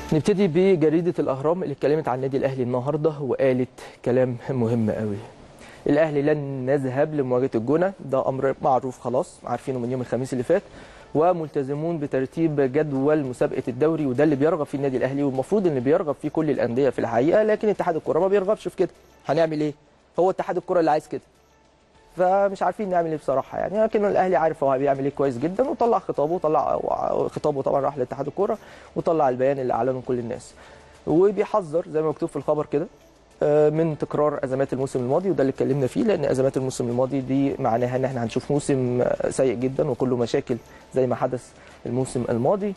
نبتدي بجريدة الأهرام اللي اتكلمت عن النادي الأهلي النهاردة وقالت كلام مهم قوي الأهلي لن نذهب لمواجهة الجونة ده أمر معروف خلاص عارفينه من يوم الخميس اللي فات وملتزمون بترتيب جدول مسابقة الدوري وده اللي بيرغب فيه النادي الأهلي والمفروض إن بيرغب فيه كل الأندية في الحقيقة لكن اتحاد الكرة ما بيرغبش في كده هنعمل إيه؟ هو اتحاد الكرة اللي عايز كده فمش عارفين نعمل ايه بصراحه يعني لكن الاهلي عارف هو بيعمل ايه كويس جدا وطلع خطابه وطلع خطابه طبعا راح لاتحاد الكوره وطلع البيان اللي اعلنه كل الناس وبيحذر زي ما مكتوب في الخبر كده من تكرار ازمات الموسم الماضي وده اللي اتكلمنا فيه لان ازمات الموسم الماضي دي معناها ان احنا هنشوف موسم سيء جدا وكله مشاكل زي ما حدث الموسم الماضي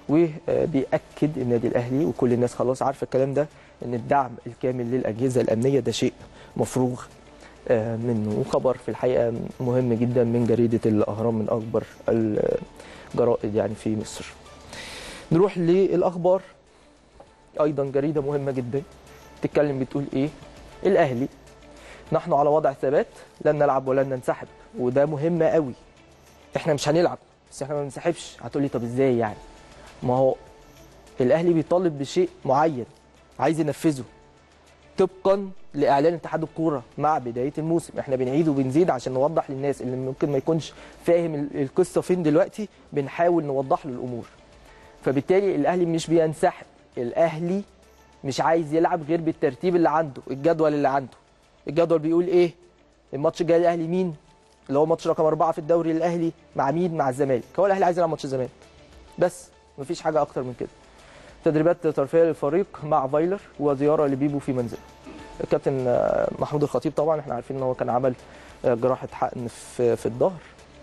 وبيأكد النادي الاهلي وكل الناس خلاص عارفه الكلام ده ان الدعم الكامل للاجهزه الامنيه ده شيء مفروغ منه وخبر في الحقيقه مهم جدا من جريده الاهرام من اكبر الجرائد يعني في مصر. نروح للاخبار ايضا جريده مهمه جدا تتكلم بتقول ايه؟ الاهلي نحن على وضع ثبات لن نلعب ولن ننسحب وده مهم قوي. احنا مش هنلعب بس احنا ما بننسحبش هتقولي طب ازاي يعني؟ ما هو الاهلي بيطالب بشيء معين عايز ينفذه طبقا لاعلان اتحاد الكوره مع بدايه الموسم احنا بنعيد وبنزيد عشان نوضح للناس اللي ممكن ما يكونش فاهم القصه فين دلوقتي بنحاول نوضح له الامور فبالتالي الاهلي مش بينسحب الاهلي مش عايز يلعب غير بالترتيب اللي عنده الجدول اللي عنده الجدول بيقول ايه الماتش الجاي الاهلي مين اللي هو ماتش رقم أربعة في الدوري الاهلي مع مين مع الزمالك هو الاهلي عايز يلعب ماتش الزمالك بس مفيش حاجه اكتر من كده تدريبات ترفيهيه للفريق مع فايلر وزياره لبيبو في منزله الكابتن محمود الخطيب طبعا احنا عارفين ان هو كان عمل جراحه حقن في في الظهر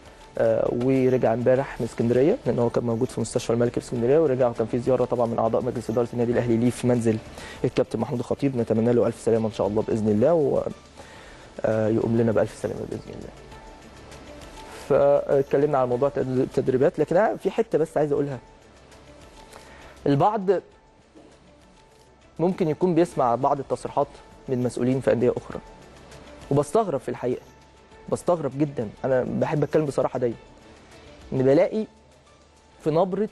ورجع امبارح من اسكندريه لان هو كان موجود في مستشفى الملك في اسكندريه ورجع وكان في زياره طبعا من اعضاء مجلس اداره النادي الاهلي ليه في منزل الكابتن محمود الخطيب نتمنى له الف سلامه ان شاء الله باذن الله ويقوم لنا بالف سلامه باذن الله. فاتكلمنا على موضوع التدريبات لكن انا في حته بس عايز اقولها البعض ممكن يكون بيسمع بعض التصريحات من مسؤولين في انديه اخرى وبستغرب في الحقيقه بستغرب جدا انا بحب اتكلم بصراحه دايما ان بلاقي في نبره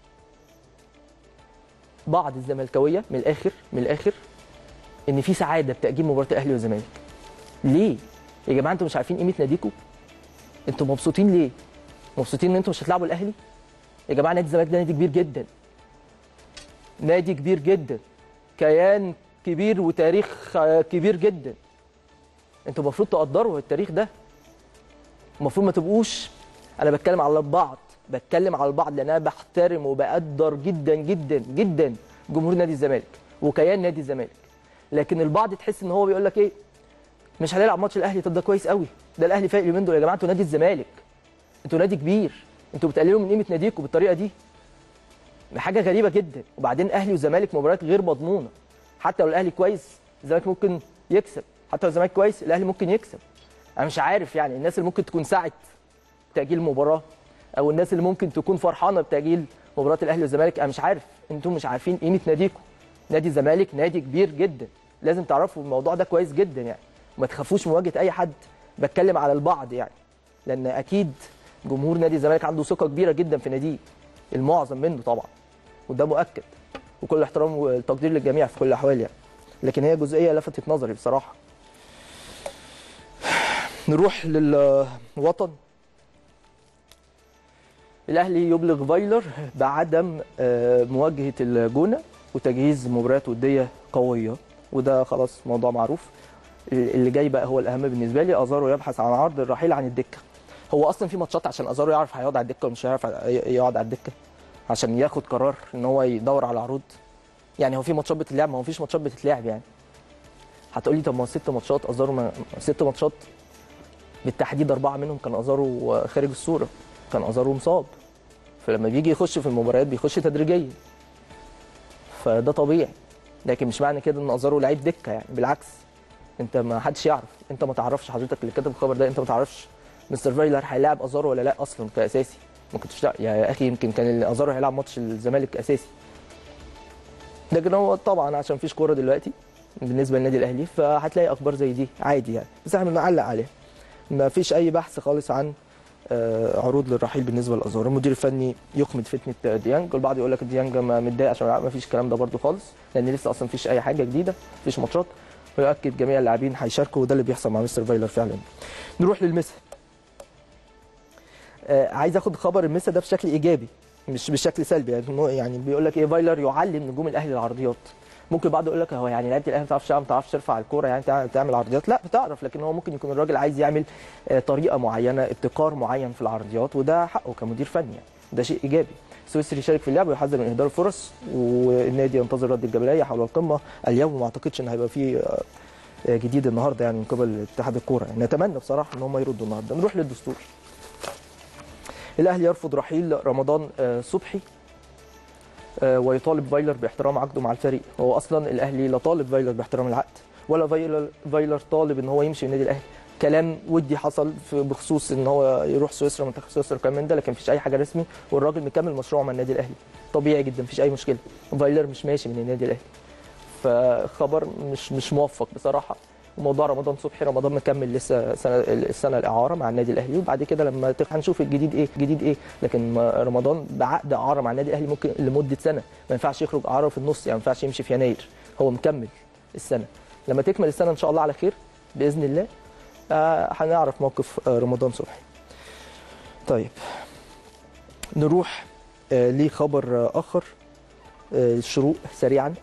بعض الزملكاويه من الاخر من الاخر ان في سعاده بتاجيل مباراه الاهلي والزمالك ليه يا جماعه انتوا مش عارفين قيمه ناديكم انتوا مبسوطين ليه مبسوطين ان انتوا مش هتلعبوا الاهلي يا جماعه نادي الزمالك ده نادي كبير جدا نادي كبير جدا كيان كبير وتاريخ كبير جدا انتوا المفروض تقدروا التاريخ ده المفروض ما تبقوش انا بتكلم على البعض بتكلم على البعض لان انا بحترم وبقدر جدا جدا جدا جمهور نادي الزمالك وكيان نادي الزمالك لكن البعض تحس ان هو بيقول لك ايه مش هنلعب ماتش الاهلي طب ده كويس قوي ده الاهلي فايق اليومين دول يا جماعه انتوا نادي الزمالك انتوا نادي كبير انتوا بتقللوا من قيمه ناديكم بالطريقه دي حاجه غريبه جدا وبعدين اهلي وزمالك مباريات غير مضمونه حتى لو الاهلي كويس الزمالك ممكن يكسب حتى لو الزمالك كويس الاهلي ممكن يكسب انا مش عارف يعني الناس اللي ممكن تكون ساعه تاجيل المباراه او الناس اللي ممكن تكون فرحانه بتاجيل مباراه الاهلي والزمالك انا مش عارف انتم مش عارفين قيمه ناديكم نادي الزمالك نادي كبير جدا لازم تعرفوا الموضوع ده كويس جدا يعني وما تخافوش مواجهه اي حد بتكلم على البعض يعني لان اكيد جمهور نادي الزمالك عنده ثقه كبيره جدا في ناديه المعظم منه طبعا وده مؤكد وكل احترام والتقدير للجميع في كل الاحوال يعني لكن هي جزئيه لفتت نظري بصراحه نروح للوطن الاهلي يبلغ فايلر بعدم مواجهه الجونه وتجهيز مباريات وديه قويه وده خلاص موضوع معروف اللي جاي بقى هو الاهم بالنسبه لي ازارو يبحث عن عرض الرحيل عن الدكه هو اصلا في ماتشات عشان ازارو يعرف هيقعد على الدكه ومش هيعرف يقعد على الدكه عشان ياخد قرار ان هو يدور على عروض يعني هو في ماتشات بتتلعب ما هو فيش ماتشات بتتلعب يعني هتقول لي طب ما هو ست ماتشات ازارو ما ست ماتشات بالتحديد اربعه منهم كان ازارو خارج الصوره كان ازارو مصاب فلما بيجي يخش في المباريات بيخش تدريجيا فده طبيعي لكن مش معنى كده ان ازارو لعيب دكه يعني بالعكس انت ما حدش يعرف انت ما تعرفش حضرتك اللي كتب الخبر ده انت ما تعرفش مستر فايلر هيلاعب ازارو ولا لا اصلا كاساسي ما كنتش يا اخي يمكن كان ازارو هيلعب ماتش الزمالك اساسي لكن هو طبعا عشان مفيش كوره دلوقتي بالنسبه للنادي الاهلي فهتلاقي اخبار زي دي عادي يعني بس احنا بنعلق عليها ما فيش اي بحث خالص عن آه، عروض للرحيل بالنسبه للازهر المدير الفني يخمد فتنه ديانج البعض يقول لك ديانج ما متضايق عشان ما فيش الكلام ده برده خالص لان لسه اصلا مفيش اي حاجه جديده مفيش ماتشات ويؤكد جميع اللاعبين هيشاركوا وده اللي بيحصل مع مستر فايلر فعلا نروح للمسا آه، عايز اخد خبر المسا ده بشكل ايجابي مش بشكل سلبي يعني إنه- يعني بيقول لك ايه فايلر يعلم نجوم الاهلي العرضيات ممكن بعض يقول لك هو يعني لعيبه الاهلي ما بتعرفش ما بتعرفش ترفع الكوره يعني تع- تعمل عرضيات لا بتعرف لكن هو ممكن يكون الراجل عايز يعمل آه، طريقه معينه ابتكار معين في العرضيات وده حقه كمدير فني يعني ده شيء ايجابي السويسري شارك في اللعب ويحذر من اهدار الفرص والنادي ينتظر رد الجبليه حول القمه اليوم وما اعتقدش ان هيبقى فيه آه، آه، جديد النهارده يعني من قبل اتحاد الكوره يعني نتمنى بصراحه ان هم يردوا النهارده نروح للدستور الاهلي يرفض رحيل رمضان آه، صبحي آه، ويطالب فايلر باحترام عقده مع الفريق هو اصلا الاهلي لا طالب فايلر باحترام العقد ولا فايلر فايلر طالب ان هو يمشي من النادي الاهلي كلام ودي حصل في بخصوص ان هو يروح سويسرا منتخب سويسرا وكلام من ده لكن مفيش اي حاجه رسمي والراجل مكمل مشروعه مع النادي الاهلي طبيعي جدا مفيش اي مشكله فايلر مش ماشي من النادي الاهلي فخبر مش مش موفق بصراحه وموضوع رمضان صبحي رمضان مكمل لسه سنه السنه الاعاره مع النادي الاهلي وبعد كده لما تخ- هنشوف الجديد ايه جديد ايه لكن ما- رمضان بعقد اعاره مع النادي الاهلي ممكن لمده سنه ما ينفعش يخرج اعاره في النص يعني ما ينفعش يمشي في يناير هو مكمل السنه لما تكمل السنه ان شاء الله على خير باذن الله آه، هنعرف موقف آه، رمضان صبحي طيب نروح آه، لخبر آه، اخر آه، الشروق سريعا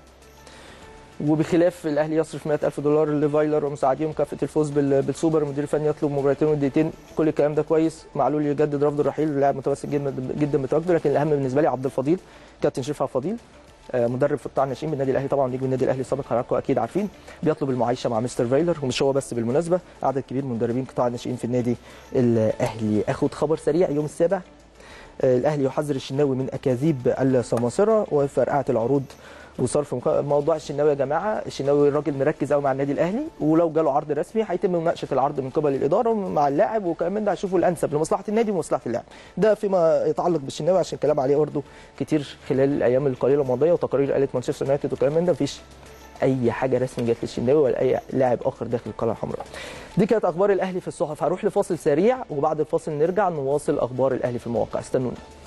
وبخلاف الاهلي يصرف 100 الف دولار لفايلر ومساعديه مكافاه الفوز بال- بالسوبر المدير الفني يطلب مباراتين ودقيقتين كل الكلام ده كويس معلول يجدد رفض الرحيل لاعب متمسك جدا جدا بتواجده لكن الاهم بالنسبه لي عبد الفضيل كابتن شريف عبد الفضيل آه، مدرب في قطاع الناشئين بالنادي الاهلي طبعا نجم النادي الاهلي السابق حضراتكم اكيد عارفين بيطلب المعايشه مع مستر فايلر ومش هو بس بالمناسبه عدد كبير من مدربين قطاع الناشئين في النادي الاهلي اخد خبر سريع يوم السابع آه، الاهلي يحذر الشناوي من اكاذيب السماسره وفرقعه العروض وصرف مك- موضوع الشناوي يا جماعه الشناوي الراجل مركز قوي مع النادي الاهلي ولو جاله عرض رسمي هيتم مناقشه العرض من قبل الاداره مع اللاعب وكمان من ده هيشوفوا الانسب لمصلحه النادي ومصلحه اللاعب ده فيما يتعلق بالشناوي عشان الكلام عليه برضه كتير خلال الايام القليله الماضيه وتقارير قالت مانشستر يونايتد وكلام من ده مفيش اي حاجه رسمي جت للشناوي ولا اي لاعب اخر داخل القلعه الحمراء دي كانت اخبار الاهلي في الصحف هروح لفاصل سريع وبعد الفاصل نرجع نواصل اخبار الاهلي في المواقع استنونا